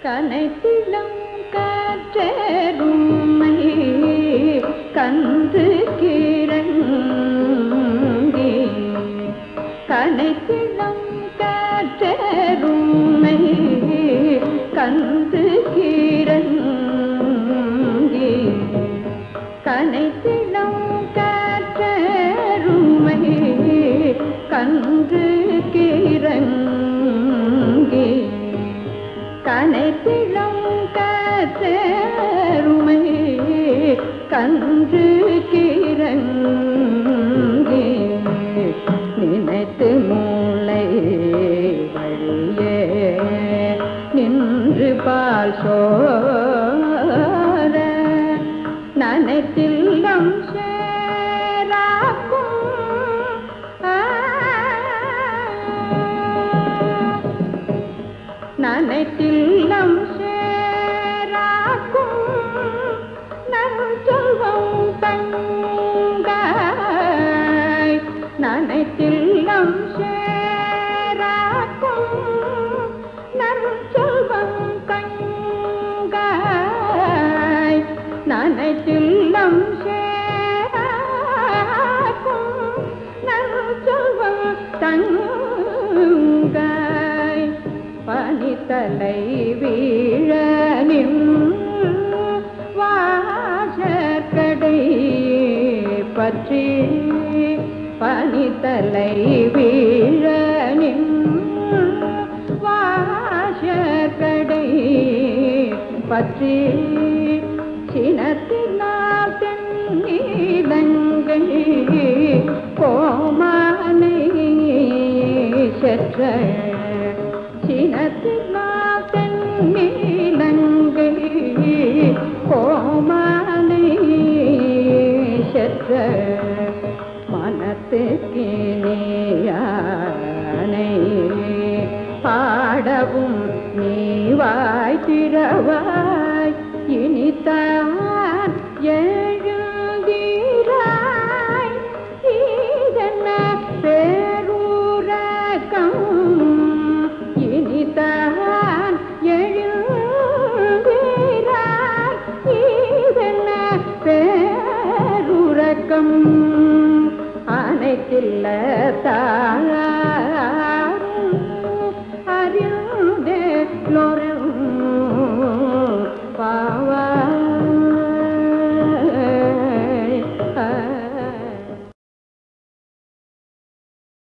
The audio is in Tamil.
கனைத்திலம் காற்றருமை கந்து கிறங்கி கனைத்திலம் காற்றருமை கந்து கிறங்கி கனைத்திலம் காற்றருமை கன்று கிறங்கி கனைத்திலம் காற்றருமை கன்று கிறங்கி நினைத்து மூளை வழியே நின்று பால் சோர நனைத்தில்லம் சேராக்கும் நனைத்தில்லம் சேராக்கும் நற்செல்வம் தங்காய் நனைத்தில்லம் சேராக்கும் நற்செல்வம் தங்காய் நனைத்தில்லம் சேராக்கும் நற்செல்வம் தங்காய் பனித்தலை வீழ வாசற்கடை பற்றி பனித்தலை வீழ வாசற்கடை பற்றி சினத்தினால் தென்னீலங்கை கோமானை செற்ற சினத்தினால் தென்னீலங்கை கோமானை செற்ற மனத்துக்கினியானை பாடவும் நீ வாய் திறவாய் இனித்தான் எழுந்தீராய் இதென்ன பேரூரகம் இனித்தான் எழுந்தீராய் இதென்ன பேருரக்கம் அனைத்தில்ல தா